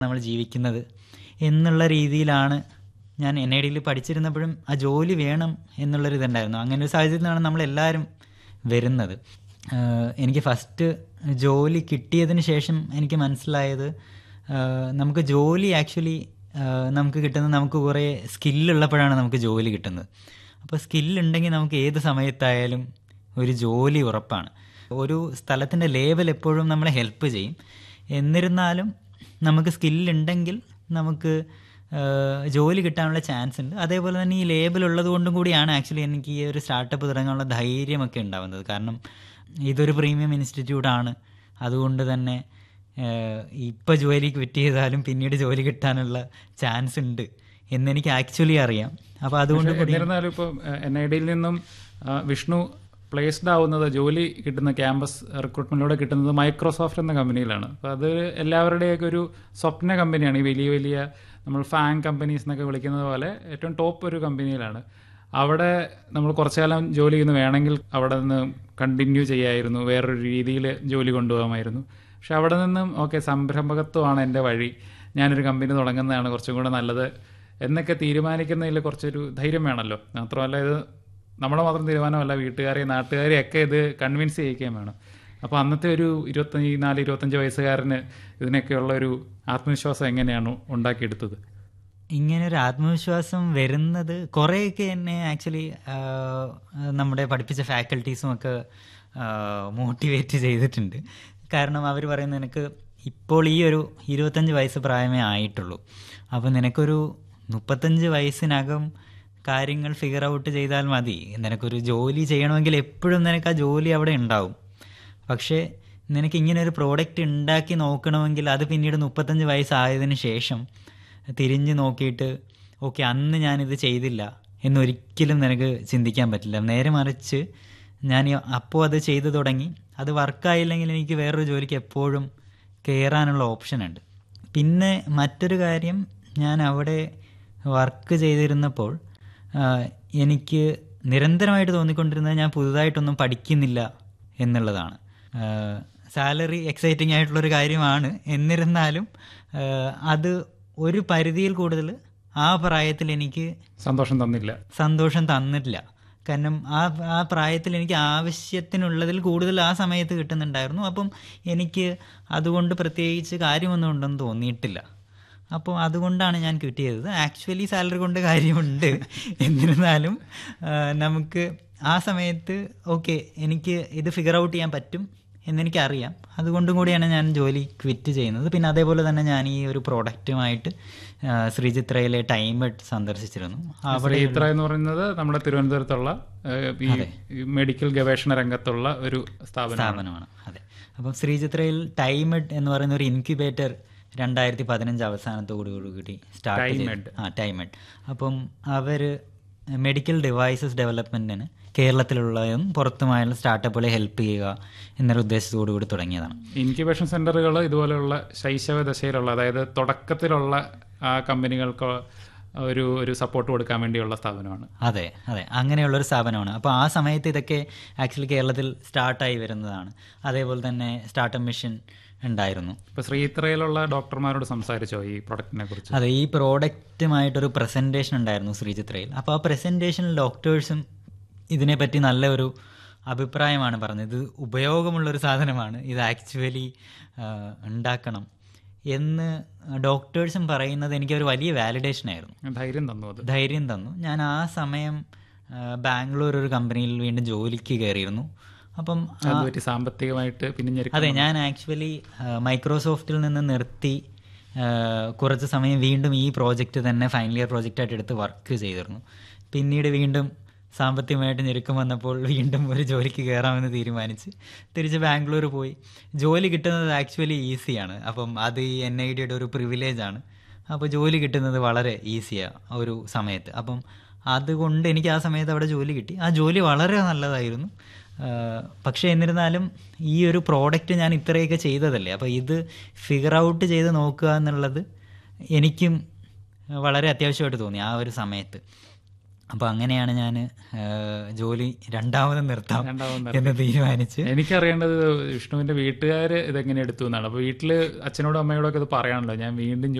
നമ്മൾ ജീവിക്കുന്നത് എന്നുള്ള രീതിയിലാണ് ഞാൻ എൻ ഐ ഡിയിൽ പഠിച്ചിരുന്നപ്പോഴും ആ ജോലി വേണം എന്നുള്ളൊരു ഇതുണ്ടായിരുന്നു അങ്ങനെ ഒരു സാഹചര്യത്തിലാണ് നമ്മളെല്ലാവരും വരുന്നത് ആഹ് എനിക്ക് ഫസ്റ്റ് ജോലി കിട്ടിയതിന് ശേഷം എനിക്ക് മനസ്സിലായത് ആഹ് നമുക്ക് ജോലി ആക്ച്വലി നമുക്ക് കിട്ടുന്നത് നമുക്ക് കുറേ സ്കില്ലുള്ളപ്പോഴാണ് നമുക്ക് ജോലി കിട്ടുന്നത് അപ്പോൾ സ്കില്ലുണ്ടെങ്കിൽ നമുക്ക് ഏത് സമയത്തായാലും ഒരു ജോലി ഉറപ്പാണ് ഒരു സ്ഥലത്തിൻ്റെ ലേബൽ എപ്പോഴും നമ്മളെ ഹെൽപ്പ് ചെയ്യും എന്നിരുന്നാലും നമുക്ക് സ്കില്ലുണ്ടെങ്കിൽ നമുക്ക് ആഹ് ജോലി കിട്ടാനുള്ള ചാൻസ് ഉണ്ട് അതേപോലെ തന്നെ ഈ ലേബൽ ഉള്ളത് കൊണ്ടും കൂടിയാണ് ആക്ച്വലി എനിക്ക് ഈ ഒരു സ്റ്റാർട്ടപ്പ് തുടങ്ങാനുള്ള ധൈര്യമൊക്കെ ഉണ്ടാവുന്നത് കാരണം ഇതൊരു പ്രീമിയം ഇൻസ്റ്റിറ്റ്യൂട്ടാണ് അതുകൊണ്ട് തന്നെ ഇപ്പോൾ ജോലി ക്വിറ്റ് ചെയ്താലും പിന്നീട് ജോലി കിട്ടാനുള്ള ചാൻസ് ഉണ്ട് എന്നെനിക്ക് ആക്ച്വലി അറിയാം അപ്പോൾ അതുകൊണ്ട് കൂടി എന്നിരുന്നാലും ഇപ്പം എൻ ഐ ഡിയിൽ നിന്നും ആ, വിഷ്ണു പ്ലേസ്ഡ് ആവുന്നത് ജോലി കിട്ടുന്ന ക്യാമ്പസ് റിക്രൂട്ട്മെന്റിലൂടെ കിട്ടുന്നത് മൈക്രോസോഫ്റ്റ് എന്ന കമ്പനിയിലാണ് അപ്പോൾ അത് എല്ലാവരുടെയൊക്കെ ഒരു സ്വപ്ന കമ്പനിയാണ് ഈ വലിയ വലിയ നമ്മൾ ഫാൻ കമ്പനീസ് എന്നൊക്കെ വിളിക്കുന്നത് പോലെ ഏറ്റവും ടോപ്പ് ഒരു കമ്പനിയിലാണ് അവിടെ നമ്മൾ കുറച്ചു കാലം ജോലി ചെയ്യുന്നു വേണമെങ്കിൽ അവിടെ നിന്ന് കണ്ടിന്യൂ ചെയ്യായിരുന്നു വേറൊരു രീതിയിൽ ജോലി കൊണ്ടുപോകാമായിരുന്നു പക്ഷെ അവിടെ നിന്നും ഓക്കെ സംരംഭകത്വമാണ് എൻ്റെ വഴി ഞാനൊരു കമ്പനി തുടങ്ങുന്നതാണ് കുറച്ചും കൂടെ നല്ലത് എന്നൊക്കെ തീരുമാനിക്കുന്നതിൽ കുറച്ചൊരു ധൈര്യം വേണമല്ലോ മാത്രമല്ല ഇത് നമ്മുടെ മാത്രം തീരുമാനമല്ല വീട്ടുകാരെയും നാട്ടുകാരെയും ഒക്കെ ഇത് കൺവിൻസ് ചെയ്യിക്കുകയും വേണം അപ്പോൾ അന്നത്തെ ഒരു ഇരുപത്തഞ്ച് നാല് ഇരുപത്തഞ്ച് വയസ്സുകാരന് ഇതിനൊക്കെയുള്ള ഒരു ആത്മവിശ്വാസം എങ്ങനെയാണ് ഉണ്ടാക്കിയെടുത്തത് ഇങ്ങനെ ഒരു ആത്മവിശ്വാസം വരുന്നത് കുറേയൊക്കെ എന്നെ ആക്ച്വലി നമ്മുടെ പഠിപ്പിച്ച ഫാക്കൽറ്റീസും ഒക്കെ മോട്ടിവേറ്റ് ചെയ്തിട്ടുണ്ട് കാരണം അവർ പറയുന്നത് നിനക്ക് ഇപ്പോൾ ഈ ഒരു ഇരുപത്തഞ്ച് വയസ്സ് പ്രായമേ ആയിട്ടുള്ളൂ അപ്പോൾ നിനക്കൊരു മുപ്പത്തഞ്ച് വയസ്സിനകം കാര്യങ്ങൾ ഫിഗർ ഔട്ട് ചെയ്താൽ മതി നിനക്കൊരു ജോലി ചെയ്യണമെങ്കിൽ എപ്പോഴും നിനക്ക് ആ ജോലി അവിടെ ഉണ്ടാവും പക്ഷേ നിനക്ക് ഇങ്ങനെ ഒരു പ്രോഡക്റ്റ് ഉണ്ടാക്കി നോക്കണമെങ്കിൽ അത് പിന്നീട് മുപ്പത്തഞ്ച് വയസ്സായതിനു ശേഷം തിരിഞ്ഞ് നോക്കിയിട്ട് ഓക്കെ അന്ന് ഞാനിത് ചെയ്തില്ല എന്നൊരിക്കലും നിനക്ക് ചിന്തിക്കാൻ പറ്റില്ല നേരെ മറിച്ച് ഞാൻ ഈ- അപ്പോൾ അത് ചെയ്തു തുടങ്ങി അത് വർക്കായില്ലെങ്കിൽ എനിക്ക് വേറൊരു ജോലിക്ക് എപ്പോഴും കയറാനുള്ള ഓപ്ഷൻ ഉണ്ട് പിന്നെ മറ്റൊരു കാര്യം ഞാൻ അവിടെ വർക്ക് ചെയ്തിരുന്നപ്പോൾ ആ, എനിക്ക് നിരന്തരമായിട്ട് തോന്നിക്കൊണ്ടിരുന്നത് ഞാൻ പുതുതായിട്ടൊന്നും പഠിക്കുന്നില്ല എന്നുള്ളതാണ് സാലറി എക്സൈറ്റിംഗ് ആയിട്ടുള്ളൊരു കാര്യമാണ് എന്നിരുന്നാലും ആ, അത് ഒരു പരിധിയിൽ കൂടുതൽ ആ പ്രായത്തിൽ എനിക്ക് സന്തോഷം തന്നില്ല സന്തോഷം തന്നിട്ടില്ല കാരണം ആ ആ പ്രായത്തിൽ എനിക്ക് ആവശ്യത്തിനുള്ളതിൽ കൂടുതൽ ആ സമയത്ത് കിട്ടുന്നുണ്ടായിരുന്നു അപ്പം എനിക്ക് അതുകൊണ്ട് പ്രത്യേകിച്ച് കാര്യമൊന്നും ഉണ്ടെന്ന് തോന്നിയിട്ടില്ല അപ്പോൾ അതുകൊണ്ടാണ് ഞാൻ ക്വിറ്റ് ചെയ്തത് ആക്ച്വലി സാലറി കൊണ്ട് കാര്യമുണ്ട് എന്നിരുന്നാലും ആ, നമുക്ക് ആ സമയത്ത് ഓക്കെ എനിക്ക് ഇത് ഫിഗർ ഔട്ട് ചെയ്യാൻ പറ്റും എന്നെനിക്കറിയാം അതുകൊണ്ടും കൂടിയാണ് ഞാൻ ജോലി ക്വിറ്റ് ചെയ്യുന്നത് പിന്നെ അതേപോലെ തന്നെ ഞാൻ ഈ ഒരു പ്രോഡക്റ്റുമായിട്ട് ആ, ശ്രീചിത്രയിലെ ടൈം സന്ദർശിച്ചിരുന്നു അവിടെ ശ്രീത്ര എന്ന് പറയുന്നത് നമ്മുടെ തിരുവനന്തപുരത്തുള്ള ഏഹ്, ഈ ഈ മെഡിക്കൽ ഗവേഷണ രംഗത്തുള്ള ഒരു സ്ഥാപനം സ്ഥാപനമാണ് അതെ അപ്പം ശ്രീചിത്രയിൽ ടൈമെഡ് എന്ന് പറയുന്ന ഒരു ഇൻക്യുബേറ്റർ രണ്ടായിരത്തി പതിനഞ്ച് അവസാനത്തോടുകൂടി സ്റ്റാർട്ട് ചെയ്തു ആ ടൈമെഡ് അപ്പം അവർ മെഡിക്കൽ ഡിവൈസസ് ഡെവലപ്മെൻറ്റിന് കേരളത്തിലുള്ളതും പുറത്തുമായുള്ള സ്റ്റാർട്ടപ്പുകളെ ഹെൽപ്പ് ചെയ്യുക എന്നൊരു ഉദ്ദേശത്തോടു കൂടി തുടങ്ങിയതാണ് ഇൻക്യുബേഷൻ സെന്ററുകൾ ഇതുപോലെയുള്ള ശൈശവ ദശയിലുള്ള അതായത് തുടക്കത്തിലുള്ള ആ കമ്പനികൾക്ക് ഒരു ഒരു സപ്പോർട്ട് കൊടുക്കാൻ വേണ്ടിയുള്ള സ്ഥാപനമാണ് അതെ അതെ അങ്ങനെയുള്ളൊരു സ്ഥാപനമാണ് അപ്പോൾ ആ സമയത്ത് ഇതൊക്കെ ആക്ച്വലി കേരളത്തിൽ സ്റ്റാർട്ടായി വരുന്നതാണ് അതേപോലെ തന്നെ സ്റ്റാർട്ടപ്പ് മിഷൻ ഉണ്ടായിരുന്നു ഇപ്പൊ ശ്രീത്രയിലുള്ള ഡോക്ടർമാരോട് സംസാരിച്ചോ ഈ പ്രൊഡക്റ്റിനെ കുറിച്ച് അതെ ഈ പ്രോഡക്റ്റുമായിട്ടൊരു പ്രസൻറ്റേഷൻ ഉണ്ടായിരുന്നു ശ്രീചിത്രയിൽ അപ്പോൾ ആ പ്രസൻറ്റേഷനിൽ ഡോക്ടേഴ്സും ഇതിനെപ്പറ്റി നല്ല ഒരു അഭിപ്രായമാണ് പറഞ്ഞത് ഇത് ഉപയോഗമുള്ളൊരു സാധനമാണ് ഇത് ആക്ച്വലി ഉണ്ടാക്കണം എന്ന് ഡോക്ടേഴ്സും പറയുന്നത് എനിക്കൊരു വലിയ വാലിഡേഷൻ ആയിരുന്നു ധൈര്യം തന്നു അത് ധൈര്യം തന്നു ഞാൻ ആ സമയം ആ, ബാംഗ്ലൂർ ഒരു കമ്പനിയിൽ വീണ്ടും ജോലിക്ക് കയറിയിരുന്നു അപ്പം ആ- അതുപറ്റി സാമ്പത്തികമായിട്ട് പിന്നിഞ്ഞിരിക്കും അതെ ഞാൻ ആക്ച്വലി മൈക്രോസോഫ്റ്റിൽ നിന്ന് നിർത്തി ആ, കുറച്ച് സമയം വീണ്ടും ഈ പ്രോജക്റ്റ് തന്നെ ഫൈനൽ ഇയർ പ്രോജക്റ്റായിട്ട് എടുത്ത് വർക്ക് ചെയ്തിരുന്നു പിന്നീട് വീണ്ടും സാമ്പത്തികമായിട്ട് ഞെരുക്കം വന്നപ്പോൾ വീണ്ടും ഒരു ജോലിക്ക് കയറാമെന്ന് തീരുമാനിച്ച് തിരിച്ച് ബാംഗ്ലൂർ പോയി ജോലി കിട്ടുന്നത് ആക്ച്വലി ഈസിയാണ് അപ്പം അത് ഈ എൻ ഐ ഡിയുടെ ഒരു പ്രിവിലേജ് ആണ് അപ്പോൾ ജോലി കിട്ടുന്നത് വളരെ ഈസിയാണ് ഒരു സമയത്ത് അപ്പം അതുകൊണ്ട് എനിക്ക് ആ സമയത്ത് അവിടെ ജോലി കിട്ടി ആ ജോലി വളരെ നല്ലതായിരുന്നു ആഹ് പക്ഷേ എന്നിരുന്നാലും ഈ ഒരു പ്രോഡക്റ്റ് ഞാൻ ഇത്രയൊക്കെ ചെയ്തതല്ലേ അപ്പോൾ ഇത് ഫിഗർ ഔട്ട് ചെയ്ത് നോക്കുക എന്നുള്ളത് എനിക്കും വളരെ അത്യാവശ്യമായിട്ട് തോന്നി ആ ഒരു സമയത്ത് അപ്പോൾ അങ്ങനെയാണ് ഞാൻ ജോലി രണ്ടാമത് നിർത്താം രണ്ടാമത് എന്ന് തീരുമാനിച്ച് എനിക്കറിയേണ്ടത് വിഷ്ണുവിന്റെ വീട്ടുകാർ ഇതെങ്ങനെ എടുത്തു എന്നാണ് അപ്പൊ വീട്ടില് അച്ഛനോടും അമ്മയോടും ഒക്കെ ഇത് പറയാണല്ലോ ഞാൻ വീണ്ടും